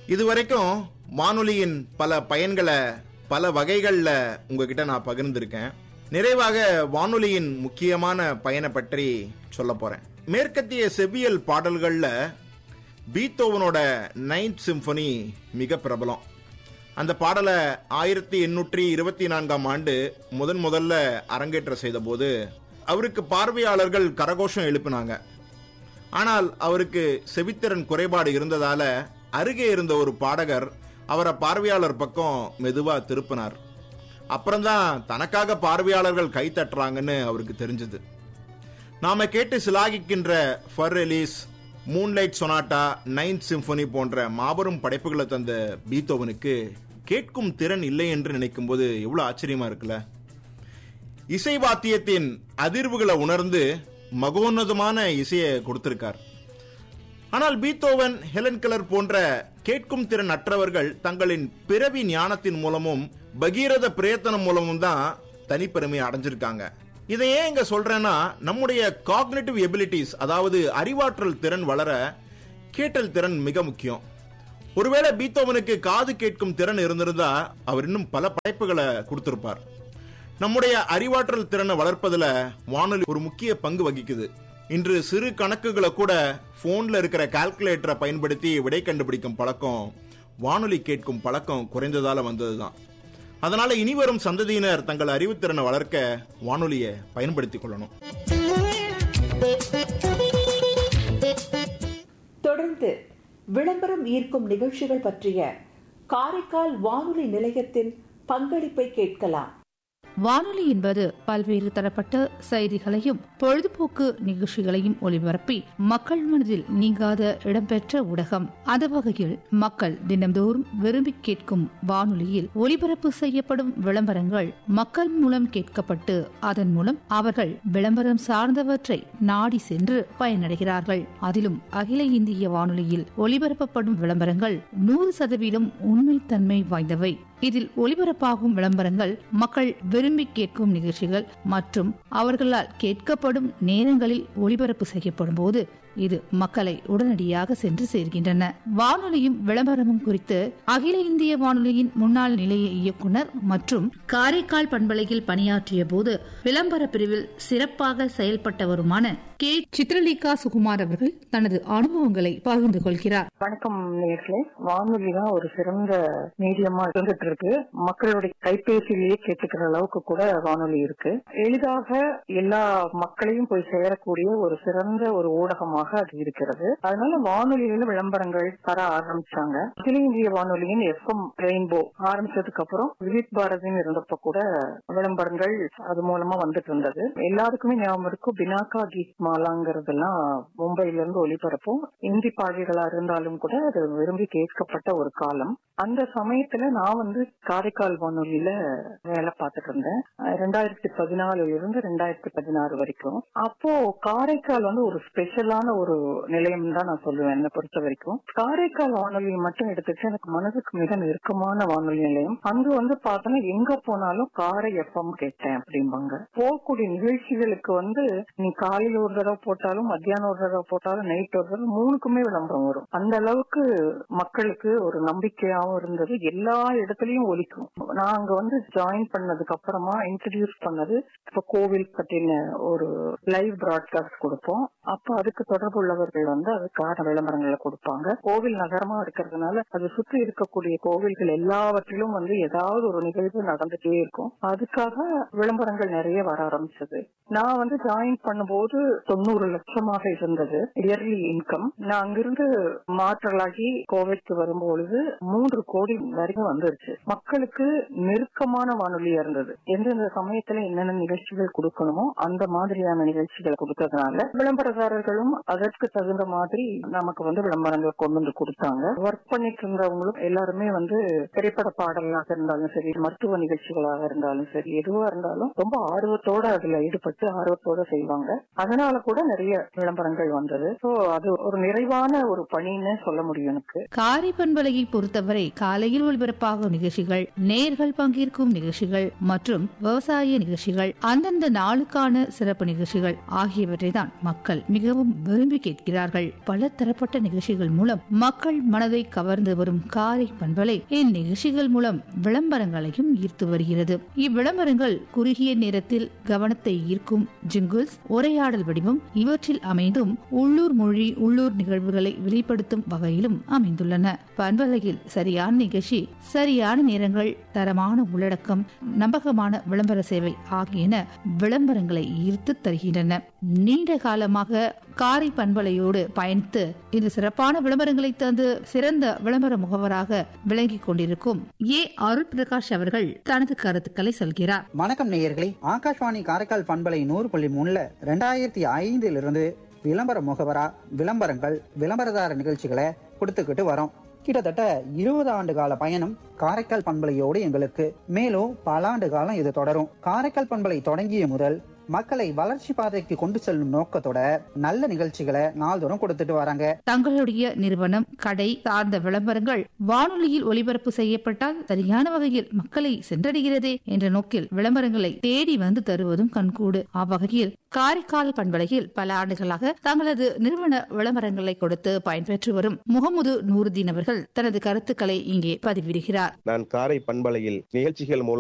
இதுவரைக்கும் வானொலியின் பல பயன்களை பல வகைகளில் உங்ககிட்ட நான் பகிர்ந்திருக்கேன் நிறைவாக வானொலியின் முக்கியமான பயனை பற்றி சொல்ல போறேன் மேற்கத்திய செவ்வியல் பாடல்களில் பீத்தோவனோட நைன்த் சிம்பனி மிக பிரபலம் அந்த பாடலை ஆயிரத்தி எண்ணூற்றி இருபத்தி நான்காம் ஆண்டு முதன் முதல்ல அரங்கேற்ற செய்தபோது அவருக்கு பார்வையாளர்கள் கரகோஷம் எழுப்பினாங்க ஆனால் அவருக்கு செவித்திறன் குறைபாடு இருந்ததால அருகே இருந்த ஒரு பாடகர் அவரை பார்வையாளர் பக்கம் மெதுவா திருப்பினார் அப்புறம்தான் தனக்காக பார்வையாளர்கள் கை தட்டுறாங்கன்னு அவருக்கு தெரிஞ்சது நாம கேட்டு சிலாகிக்கின்ற Für Elise Moonlight Sonata ninth symphony போன்ற மாபெரும் படைப்புகளை தந்த பீத்தோவனுக்கு கேட்கும் திறன் இல்லை என்று நினைக்கும் போது எவ்வளவு ஆச்சரியமா இருக்குல்ல இசை வாத்தியத்தின் அதிர்வுகளை உணர்ந்து மகோன்னதமான இசையை கொடுத்திருக்கார் ஆனால் பீத்தோவன் ஹெலன் கலர் போன்ற கேட்கும் திறன் அற்றவர்கள் தங்களின் பிறவி ஞானத்தின் மூலமும் பகீரத பிரயத்தனம் மூலமும் தான் தனிப்பெருமை அடைஞ்சிருக்காங்க இதை ஏன் இங்க சொல்றேன்னா நம்முடைய காக்னேட்டிவ் எபிலிட்டிஸ் அதாவது அறிவாற்றல் திறன் வளர கேட்டல் திறன் மிக முக்கியம் ஒருவேளை பீத்தோவனுக்கு காது கேட்கும் திறன் இருந்திருந்தா அவர் இன்னும் பல படைப்புகளை கொடுத்திருப்பார் நம்முடைய அறிவாற்றல் திறனை வளர்ப்பதுல வானொலி ஒரு முக்கிய பங்கு வகிக்குது இன்று சிறு கணக்குகளை கூட போன்ல இருக்கிற கால்குலேட்டரை பயன்படுத்தி விடை கண்டுபிடிக்கும் பழக்கம் வானொலி கேட்கும் பழக்கம் குறைந்ததால வந்ததுதான் அதனால இனிவரும் சந்ததியினர் தங்கள் அறிவுத்திறனை வளர்க்க வானொலியை பயன்படுத்திக் கொள்ளணும் தொடர்ந்து விளம்பரம் ஈர்க்கும் நிகழ்ச்சிகள் பற்றிய காரைக்கால் வானொலி நிலையத்தின் பங்களிப்பை கேட்கலாம் வானொலி என்பது பல்வேறு தரப்பட்ட செய்திகளையும் பொழுதுபோக்கு நிகழ்ச்சிகளையும் ஒளிபரப்பி மக்கள் மனதில் நீங்காத இடம்பெற்ற ஊடகம் அந்த வகையில் மக்கள் தினம்தோறும் விரும்பி கேட்கும் வானொலியில் ஒளிபரப்பு செய்யப்படும் விளம்பரங்கள் மக்கள் மூலம் கேட்கப்பட்டு அதன் மூலம் அவர்கள் விளம்பரம் சார்ந்தவற்றை நாடி சென்று பயனடைகிறார்கள் அதிலும் அகில இந்திய வானொலியில் ஒளிபரப்பப்படும் விளம்பரங்கள் நூறு சதவீதம் உண்மைத்தன்மை வாய்ந்தவை இதில் ஒளிபரப்பாகும் விளம்பரங்கள் மக்கள் விரும்பி கேட்கும் நிகழ்ச்சிகள் மற்றும் அவர்களால் கேட்கப்படும் நேரங்களில் ஒளிபரப்பு செய்யப்படும் போது இது மக்களை உடனடியாக சென்று சேர்கின்றன வானொலியும் விளம்பரமும் குறித்து அகில இந்திய வானொலியின் முன்னாள் நிலைய இயக்குனர் மற்றும் காரைக்கால் பண்பலையில் பணியாற்றிய போது விளம்பர பிரிவில் சிறப்பாக செயல்பட்டவருமான கே சித்ரலேகா சுகுமார் அவர்கள் தனது அனுபவங்களை பகிர்ந்து கொள்கிறார் வணக்கம் நேர்களே வானொலி தான் ஒரு சிறந்த மீடியமா இருந்துட்டு இருக்கு மக்களுடைய கைபேசியிலேயே கேட்டுக்கிற அளவுக்கு கூட வானொலி இருக்கு எளிதாக எல்லா மக்களையும் போய் சேரக்கூடிய ஒரு சிறந்த ஒரு ஊடகமாக அது இருக்கிறது அதனால வானொலியில விளம்பரங்கள் தர ஆரம்பிச்சாங்க அகில இந்திய வானொலியின் எஃப்எம் ரெயின்போ ஆரம்பிச்சதுக்கு அப்புறம் விவித் பாரதின்னு இருந்தப்ப கூட விளம்பரங்கள் அது மூலமா வந்துட்டு இருந்தது எல்லாருக்குமே ஞாபகம் இருக்கும் பினாக்கா கீத் மாலாங்கிறதெல்லாம் மும்பைல இருந்து ஒளிபரப்பும் இந்தி பாடல்களா இருந்தாலும் கூட அது விரும்பி கேட்கப்பட்ட ஒரு காலம் அந்த சமயத்துல நான் வந்து காரைக்கால் வானொலியில வேலை பார்த்துட்டு இருந்தேன் ரெண்டாயிரத்தி பதினாலுல இருந்து ரெண்டாயிரத்தி பதினாறு வரைக்கும் அப்போ காரைக்கால் வந்து ஒரு ஸ்பெஷலான ஒரு நிலையம் தான் நான் சொல்லுவேன் என்னை பொறுத்த வரைக்கும் காரைக்கால் வானொலி மட்டும் எடுத்துட்டு எனக்கு மனதுக்கு மிக நெருக்கமான வானொலி நிலையம் அங்க வந்து பார்த்தோன்னா எங்க போனாலும் காரை எஃப்எம் கேட்டேன் அப்படிம்பாங்க போகக்கூடிய நிகழ்ச்சிகளுக்கு வந்து நீ காலையில ஒரு தடவை போட்டாலும் மத்தியானம் ஒரு தடவை போட்டாலும் நைட் ஒரு தடவை மூணுக்குமே விளம்பரம் வரும் அந்த அளவுக்கு மக்களுக்கு ஒரு நம்பிக்கையாவும் இருந்தது எல்லா இடத்துலயும் ஒலிக்கும் நான் அங்க வந்து ஜாயின் பண்ணதுக்கு அப்புறமா இன்ட்ரடியூஸ் பண்ணது இப்ப கோவில் பற்றின ஒரு லைவ் பிராட்காஸ்ட் கொடுப்போம் அப்ப அதுக்கு தொடர்பு உள்ளவர்கள் வந்து அதுக்கான விளம்பரங்களை கொடுப்பாங்க கோவில் நகரமா இருக்கிறதுனால அது சுற்றி இருக்கக்கூடிய கோவில்கள் எல்லாவற்றிலும் வந்து ஏதாவது ஒரு நிகழ்வு நடந்துட்டே இருக்கும் அதுக்காக விளம்பரங்கள் நிறைய வர ஆரம்பிச்சது நான் வந்து ஜாயின் பண்ணும்போது தொண்ணூறு லட்சமாக இருந்தது இயர்லி இன்கம் நான் அங்கிருந்து மாற்றலாகி கோவைக்கு வரும்பொழுது மூன்று கோடி வரைக்கும் வந்துருச்சு மக்களுக்கு நெருக்கமான வானொலியா இருந்தது எந்தெந்த சமயத்துல என்னென்ன நிகழ்ச்சிகள் கொடுக்கணுமோ அந்த மாதிரியான நிகழ்ச்சிகளை கொடுத்ததுனால விளம்பரதாரர்களும் அதற்கு தகுந்த மாதிரி நமக்கு வந்து விளம்பரங்கள் கொண்டு வந்து கொடுத்தாங்க ஒர்க் பண்ணிட்டு இருந்தவங்களும் எல்லாருமே வந்து திரைப்பட பாடலாக இருந்தாலும் சரி மருத்துவ நிகழ்ச்சிகளாக இருந்தாலும் சரி எதுவா இருந்தாலும் ரொம்ப ஆர்வத்தோட அதுல ஈடுபட்டு ஆர்வத்தோட செய்வாங்க அதனால அதனால கூட நிறைய விளம்பரங்கள் வந்தது சோ அது ஒரு நிறைவான ஒரு பணின்னு சொல்ல முடியும் எனக்கு காரை பண்பலையை பொறுத்தவரை காலையில் ஒளிபரப்பாகும் நிகழ்ச்சிகள் நேர்கள் பங்கேற்கும் நிகழ்ச்சிகள் மற்றும் விவசாய நிகழ்ச்சிகள் அந்தந்த நாளுக்கான சிறப்பு நிகழ்ச்சிகள் ஆகியவற்றை தான் மக்கள் மிகவும் விரும்பி கேட்கிறார்கள் பல தரப்பட்ட நிகழ்ச்சிகள் மூலம் மக்கள் மனதை கவர்ந்து வரும் காரை பண்பலை இந்நிகழ்ச்சிகள் மூலம் விளம்பரங்களையும் ஈர்த்து வருகிறது இவ்விளம்பரங்கள் குறுகிய நேரத்தில் கவனத்தை ஈர்க்கும் ஜிங்கிள்ஸ் உரையாடல் வடிவம் இவற்றில் அமைந்தும் உள்ளூர் மொழி உள்ளூர் நிகழ்வுகளை வெளிப்படுத்தும் வகையிலும் அமைந்துள்ளன பண்பலையில் சரியான நிகழ்ச்சி சரியான நேரங்கள் தரமான உள்ளடக்கம் நம்பகமான விளம்பர சேவை ஆகியன விளம்பரங்களை ஈர்த்து தருகின்றன நீண்ட காலமாக காரை பண்பலையோடு பயணித்து இந்த சிறப்பான விளம்பரங்களை தந்து சிறந்த விளம்பர முகவராக விளங்கிக் கொண்டிருக்கும் ஏ அருள் பிரகாஷ் அவர்கள் தனது கருத்துக்களை சொல்கிறார் வணக்கம் நேயர்களே ஆகாஷ்வாணி காரைக்கால் பண்பலை நூறு புள்ளி மூணுல ரெண்டாயிரத்தி ஐந்துல இருந்து விளம்பர முகவரா விளம்பரங்கள் விளம்பரதார நிகழ்ச்சிகளை கொடுத்துக்கிட்டு வரோம் கிட்டத்தட்ட இருபது ஆண்டு கால பயணம் காரைக்கால் பண்பலையோடு எங்களுக்கு மேலும் பல ஆண்டு காலம் இது தொடரும் காரைக்கால் பண்பலை தொடங்கிய முதல் மக்களை வளர்ச்சி பாதைக்கு கொண்டு செல்லும் நோக்கத்தோட நல்ல நிகழ்ச்சிகளை நாள்தோறும் கொடுத்துட்டு வராங்க தங்களுடைய நிறுவனம் கடை சார்ந்த விளம்பரங்கள் வானொலியில் ஒளிபரப்பு செய்யப்பட்டால் சரியான வகையில் மக்களை சென்றடைகிறதே என்ற நோக்கில் விளம்பரங்களை தேடி வந்து தருவதும் கண்கூடு அவ்வகையில் காரைக்கால் பண்பலையில் பல ஆண்டுகளாக தங்களது நிறுவன விளம்பரங்களை கொடுத்து பயன்பெற்று வரும் முகமது நூருதீன் அவர்கள் தனது கருத்துக்களை இங்கே பதிவிடுகிறார் நான் காரை பண்பலையில் நிகழ்ச்சிகள் மூலம்